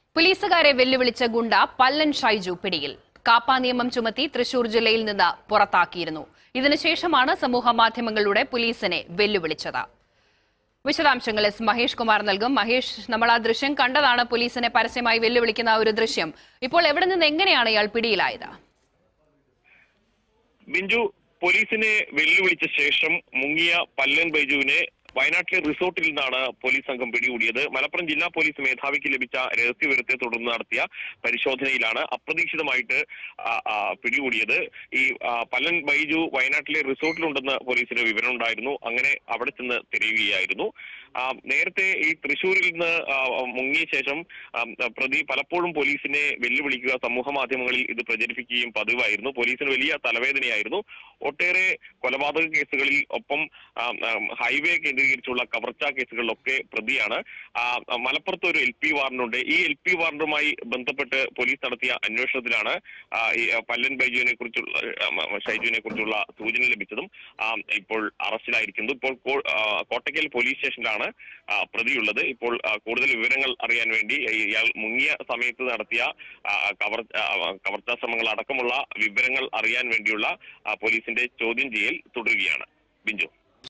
പോലീസുകാരെ വെല്ലുവിളിച്ച ഗുണ്ട പല്ലൻ ഷൈജു പിടിയിൽ കാപ്പ നിയമം ചുമത്തി തൃശൂർ ജില്ലയിൽ നിന്ന് പുറത്താക്കിയിരുന്നു ഇതിനുശേഷമാണ് സമൂഹ മാധ്യമങ്ങളിലൂടെ പോലീസിനെ വെല്ലുവിളിച്ചത് വിശദാംശങ്ങൾ എസ് മഹേഷ് കുമാർ നൽകും മഹേഷ് നമ്മൾ ആ ദൃശ്യം കണ്ടതാണ് പോലീസിനെ പരസ്യമായി വെല്ലുവിളിക്കുന്ന ആ ഒരു ദൃശ്യം ഇപ്പോൾ എവിടെ നിന്ന് എങ്ങനെയാണ് ഇയാൾ പിടിയിലായത് ബിഞ്ചു പോലീസിനെ വെല്ലുവിളിച്ച ശേഷം മുങ്ങിയ പല്ലൻ ബൈജുവിനെ വയനാട്ടിലെ റിസോർട്ടിൽ നിന്നാണ് പോലീസ് സംഘം പിടികൂടിയത് മലപ്പുറം ജില്ലാ പോലീസ് മേധാവിക്ക് ലഭിച്ച രഹസ്യവിവരത്തെ തുടർന്ന് നടത്തിയ പരിശോധനയിലാണ് അപ്രതീക്ഷിതമായിട്ട് ആ, ആ, പിടികൂടിയത് ഈ ആ, പല്ലൻ ബൈജു വയനാട്ടിലെ റിസോർട്ടിലുണ്ടെന്ന് പോലീസിന് വിവരമുണ്ടായിരുന്നു അങ്ങനെ അവിടെ ചെന്ന് തിരയുകയായിരുന്നു ആ, നേരത്തെ ഈ തൃശൂരിൽ നിന്ന് ആ, മുങ്ങിയ ശേഷം ആ, പ്രതി പലപ്പോഴും പോലീസിനെ വെല്ലുവിളിക്കുക സമൂഹ മാധ്യമങ്ങളിൽ ഇത് പ്രചരിപ്പിക്കുകയും പതിവായിരുന്നു പോലീസിന് വലിയ തലവേദനയായിരുന്നു ഒട്ടേറെ കൊലപാതക കേസുകളിൽ ഒപ്പം ആ, ആ, ഹൈവേ കേന്ദ്രീകരിച്ചുള്ള കവർച്ചാ കേസുകളിലൊക്കെ പ്രതിയാണ് ആ, മലപ്പുറത്ത് ഒരു എൽ പി വാറണ്ടുണ്ട് ഈ എൽ പി വാറണ്ടുമായി ബന്ധപ്പെട്ട് പോലീസ് നടത്തിയ അന്വേഷണത്തിലാണ് ആ, ഈ പല്ലൻ ബൈജുവിനെ കുറിച്ചുള്ള ഷൈജുവിനെ കുറിച്ചുള്ള സൂചന ലഭിച്ചതും ആ, ഇപ്പോൾ അറസ്റ്റിലായിരിക്കുന്നു ഇപ്പോൾ കോ- ആ, കോട്ടയ്ക്കൽ പോലീസ് സ്റ്റേഷനിലാണ് ആ, പ്രതിയുള്ളത് ഇപ്പോൾ ആ, കൂടുതൽ വിവരങ്ങൾ അറിയാൻ വേണ്ടി ഇയാൾ മുങ്ങിയ സമയത്ത് നടത്തിയ ആ, കവർ ആ, കവർച്ചാ ശ്രമങ്ങൾ അടക്കമുള്ള വിവരങ്ങൾ അറിയാൻ വേണ്ടിയുള്ള ആ, പോലീസിന്റെ ചോദ്യം ചെയ്യൽ തുടരുകയാണ് ബിഞ്ചു